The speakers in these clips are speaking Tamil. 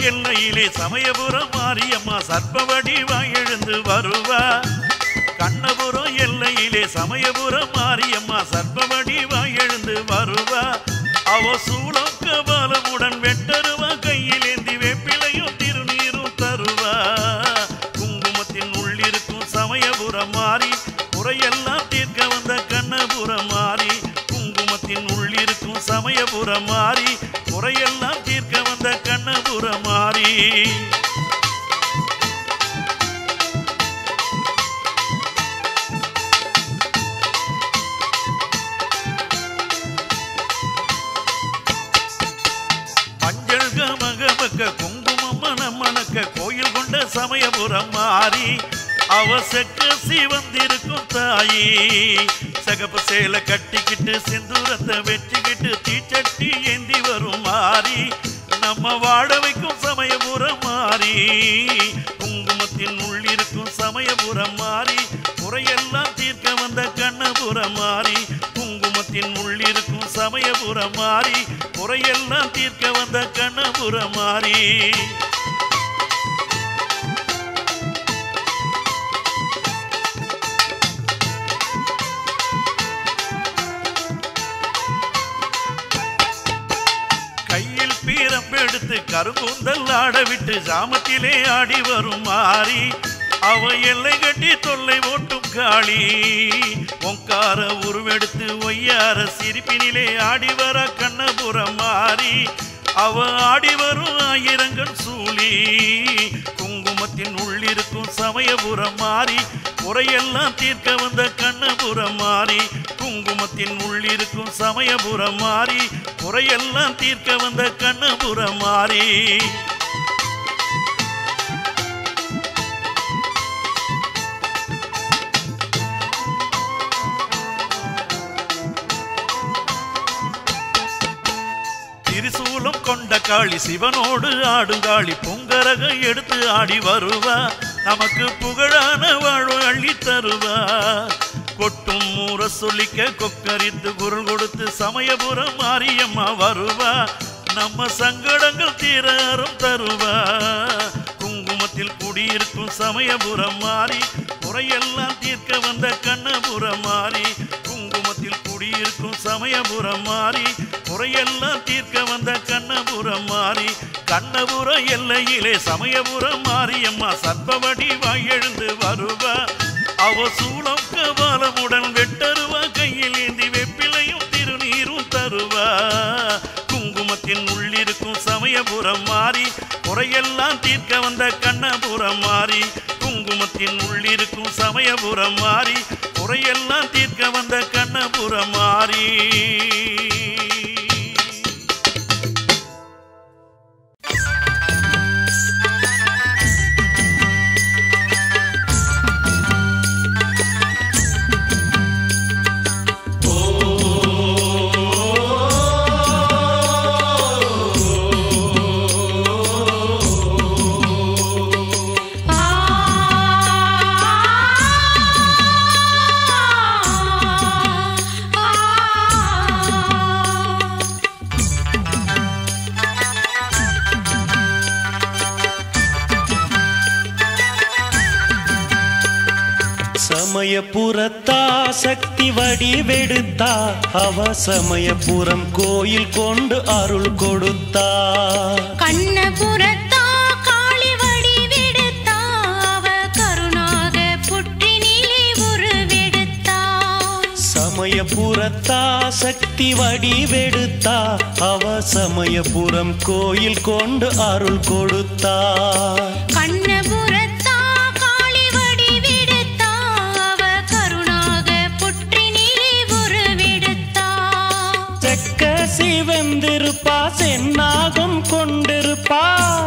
எல்லையிலே சமயபுரம் மாரியம்மா சர்ப்பவடி எழுந்து வருவா கண்ணபுரம் எல்லையிலே சமயபுரம் மாரியம்மா சர்ப்பவடி எழுந்து வருவா அவ சூளம் கபாலமுடன் வெட்டருவா கையிலேந்தி வேப்பிலையும் திருநீரும் தருவா குங்குமத்தின் உள்ளிருக்கும் சமயபுரம் மாறி குறையெல்லாம் தீர்க்க வந்த கண்ணபுரம் மாறி குங்குமத்தின் உள்ளிருக்கும் சமயபுரம் மாறி குறையெல்லாம் தீர்க்க வந்த கண்ணபுரம் மாறி மஞ்சள் கமகமக்க குங்குமம் மணம் மணக்க கோயில் கொண்ட சமயபுரம் மாறி அவ செக்க சிவந்திருக்கும் தாயி சகப்பு சேலை கட்டிக்கிட்டு சிந்தூரத்தை வெட்டிக்கிட்டு தீச்சட்டி ஏந்தி வரும் மாறி நம்ம வாழ வைக்கும் சமயபுரம் மாறி குங்குமத்தின் உள்ளிருக்கும் சமயபுரம் மாறி குறையெல்லாம் தீர்க்க வந்த கண்ணபுரம் மாறி குங்குமத்தின் உள்ளிருக்கும் சமயபுரம் மாறி குறையெல்லாம் தீர்க்க வந்த கண்ணபுரம் மாறி கையில் பீரம்பெடுத்து கருங்குந்தல் ஆட விட்டு ஜாமத்திலே ஆடி வரும் மாறி அவ எல்லை கட்டி தொல்லை ஓட்டும் காளி ஒங்கார உருவெடுத்து ஒய்யார சிரிப்பினிலே ஆடி வர கண்ணபுரம் மாறி அவ ஆடி வரும் ஆயிரங்கள் சூழி குங்குமத்தின் உள்ளிருக்கும் சமயபுரம் மாறி குறையெல்லாம் தீர்க்க வந்த கண்ணபுரம் மாறி குங்குமத்தின் உள்ளிருக்கும் சமயபுரம் மாறி குறையெல்லாம் தீர்க்க வந்த கண்ணபுரம் மாறி திரிசூலம் கொண்ட காளி சிவனோடு ஆடுங்காளி பொங்கரகம் எடுத்து ஆடி வருவா நமக்கு புகழான வாழ்வு அள்ளி தருவா கொட்டும் மூற சொல்லிக்க கொக்கரித்து குரல் கொடுத்து சமயபுரம் மாரியம்மா வருவா நம்ம சங்கடங்கள் தீராரம் தருவா குங்குமத்தில் குடியிருக்கும் சமயபுரம் மாறி குறையெல்லாம் தீர்க்க வந்த கண்ணபுரம் மாறி குங்குமத்தில் குடியிருக்கும் சமயபுரம் மாறி குறையெல்லாம் தீர்க்க வந்த கண்ணபுரம் மாறி கண்ணபுரம் எல்லையிலே சமயபுரம் மாரியம்மா சர்ப்பவடி எழுந்து வருவா அவ சூளம் கபாலமுடன் வெட்டருவா கையில் ஏந்தி வெப்பிலையும் திருநீரும் தருவா குங்குமத்தின் உள்ளிருக்கும் சமயபுரம் மாறி குறையெல்லாம் தீர்க்க வந்த கண்ணபுரம் மாறி குங்குமத்தின் உள்ளிருக்கும் சமயபுரம் மாறி குறையெல்லாம் தீர்க்க வந்த கண்ணபுரம் மாறி சமயபுரத்தா சக்தி வடிவெடுத்தா அவ சமயபுரம் கோயில் கொண்டு அருள் கொடுத்தா கண்ணபுரத்தா காளி வடிவெடுத்தா அவ கருணாக புற்றினிலே உருவெடுத்தா சமயபுரத்தா சக்தி வடிவெடுத்தா அவ சமயபுரம் கோயில் கொண்டு அருள் கொடுத்தா கண்ணபுரத்தா காளி வடிவெடுத்தா அவ கருணாக புற்றினிலே உருவெடுத்தா செக்க சிவந்திருப்பா சென்னாகம் கொண்டிருப்பா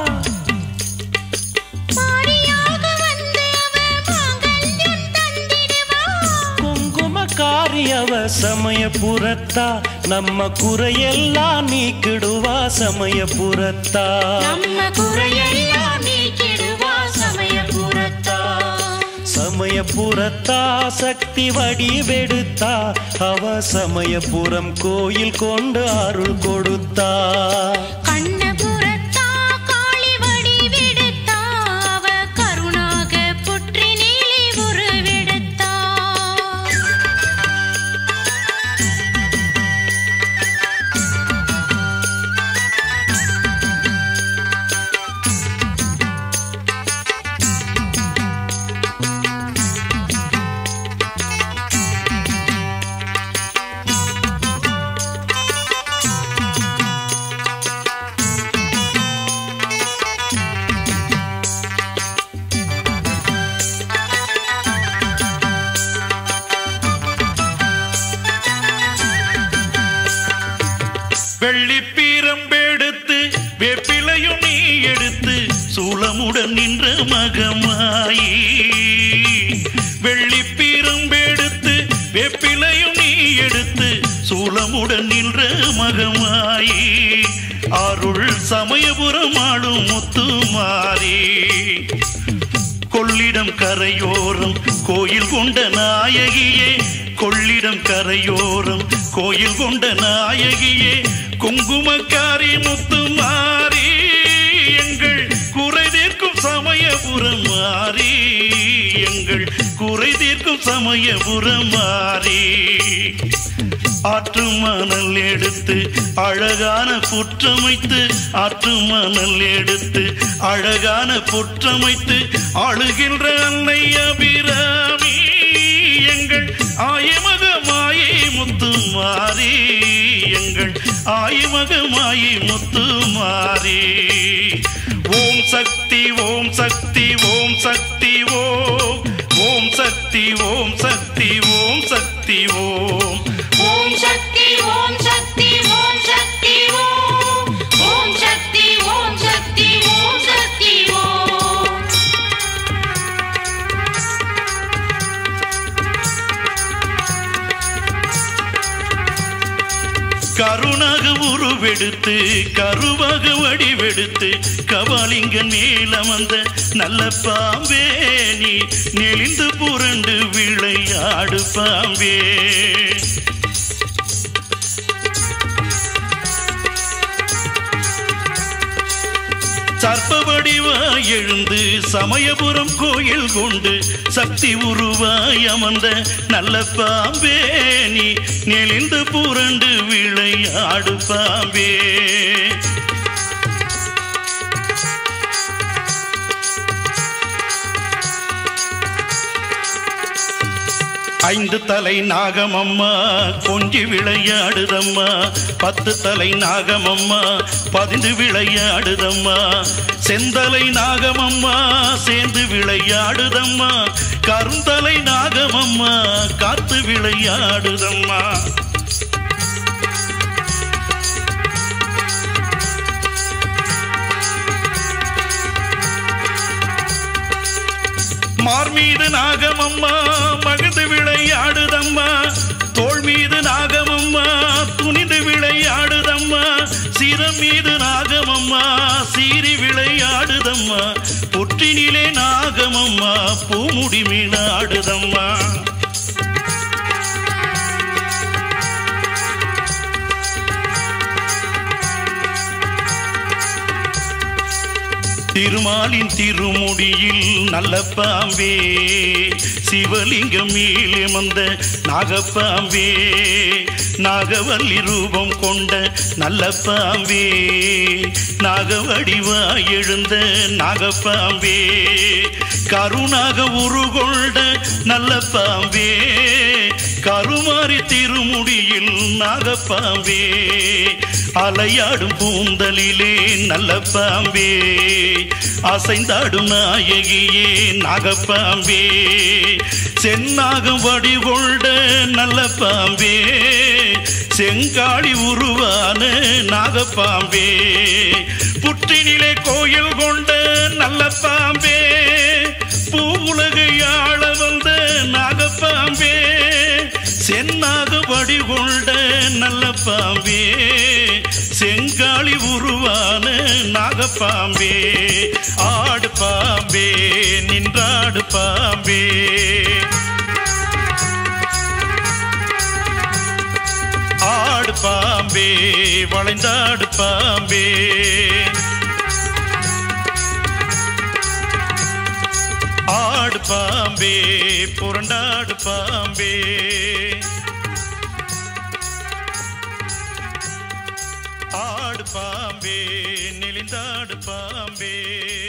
மாரியாக வந்து அவ மாங்கல்யம் தந்திடுவா குங்குமக்காரி அவ சமயபுரத்தா நம்ம குறையெல்லாம் நீக்கிடுவா சமயபுரத்தா நம்ம குறையெல்லாம் நீக்கிடுவா சமயபுரத்தா சமயபுரத்தா சக்தி வடிவெடுத்தா அவ சமயபுரம் கோயில் கொண்டு அருள் கொடுத்தா கண்ணபுரத்தா காளி வெள்ளிப்பீரம்பெடுத்து வேப்பிலையும் நீ எடுத்து சூளமுடன் நின்ற மகமாயி வெள்ளிப்பீரம்பெடுத்து வேப்பிலையும் நீ எடுத்து சூளமுடன் நின்ற மகமாயி அருள் சமயபுரம் ஆளும் முத்துமாரி கொள்ளிடம் கரையோரம் கோயில் கொண்ட நாயகியே கொள்ளிடம் கரையோரம் கோயில் கொண்ட நாயகியே குங்குமக்காரி முத்துமாரி எங்கள் குறை தீர்க்கும் சமயபுரம் மாறி எங்கள் குறை தீர்க்கும் சமயபுரம் மாறி ஆற்று மணல் எடுத்து அழகான புற்றமைத்து ஆற்று மணல் எடுத்து அழகான புற்றமைத்து ஆளுகின்ற அன்னை அபிராமி எங்கள் ஆயமக மாயை முத்து மாறி எங்கள் ஆயமக மாயை முத்து மாறி ஓம் சக்தி ஓம் சக்தி ஓம் சக்தி ஓம் ஓம் சக்தி ஓம் சக்தி ஓம் சக்தி ஓம் ஓம் சக்தி ஓம் சக்தி ஓம் சக்தி ஓம் ஓம் சக்தி ஓம் சக்தி ஓம் சக்தி ஓம் கருணாக உருவெடுத்து கருவாக வடிவெடுத்து கபாலிங்கன் மேலமந்த நல்ல பாம்பே நீ நெளிந்து புரண்டு விளையாடு பாம்பே சர்ப்ப வடிவாய் எழுந்து சமயபுரம் கோயில் கொண்டு சக்தி உருவாய் அமர்ந்த நல்ல பாம்பே நீ நெளிந்து புரண்டு விளையாடு பாம்பே ஐந்து தலை நாகமம்மா கொஞ்சி விளையாடுதம்மா பத்து தலை நாகமம்மா பதிந்து விளையாடுதம்மா செந்தலை நாகமம்மா சேர்ந்து விளையாடுதம்மா கருந்தலை நாகமம்மா காத்து விளையாடுதம்மா மார் மீது நாகமம்மா மகிழ்ந்து விளையாடுதம்மா தோள் மீது நாகமம்மா துணிந்து விளையாடுதம்மா சிரம் மீது நாகமம்மா சீறி விளையாடுதம்மா பொற்றினிலே நாகமம்மா பூமுடி மீனாடுதம்மா திருமாலின் திருமுடியில் நல்ல பாம்பே சிவலிங்கம் மேலமந்த நாகப்பாம்பே நாகவல்லி ரூபம் கொண்ட நல்ல பாம்பே நாகவடிவா எழுந்த நாகப்பாம்பே கருணாக உருகொண்ட நல்ல பாம்பே கருமாறி திருமுடியில் நாகப்பாம்பே அலையாடும் பூந்தலிலே நல்ல பாம்பே அசைந்தாடும் நாயகியே நாகப்பாம்பே சென்னாகம் வடிகொண்ட நல்ல பாம்பே செங்காளி உருவான நாகப்பாம்பே புற்றினிலே கோயில் கொண்ட நல்ல பாம்பே பூவுலகை ஆள வந்த நாகப்பாம்பே சென்னாக வடிகொண்ட நல்ல பாம்பே செங்காளி உருவான நாகப்பாம்பே ஆடு பாம்பே நின்றாடு பாம்பே ஆடு பாம்பே வளைந்தாடு பாம்பே ஆடு பாம்பே புரண்டாடு பாம்பே ஆடு பாம்பே நெளிந்தாடு பாம்பே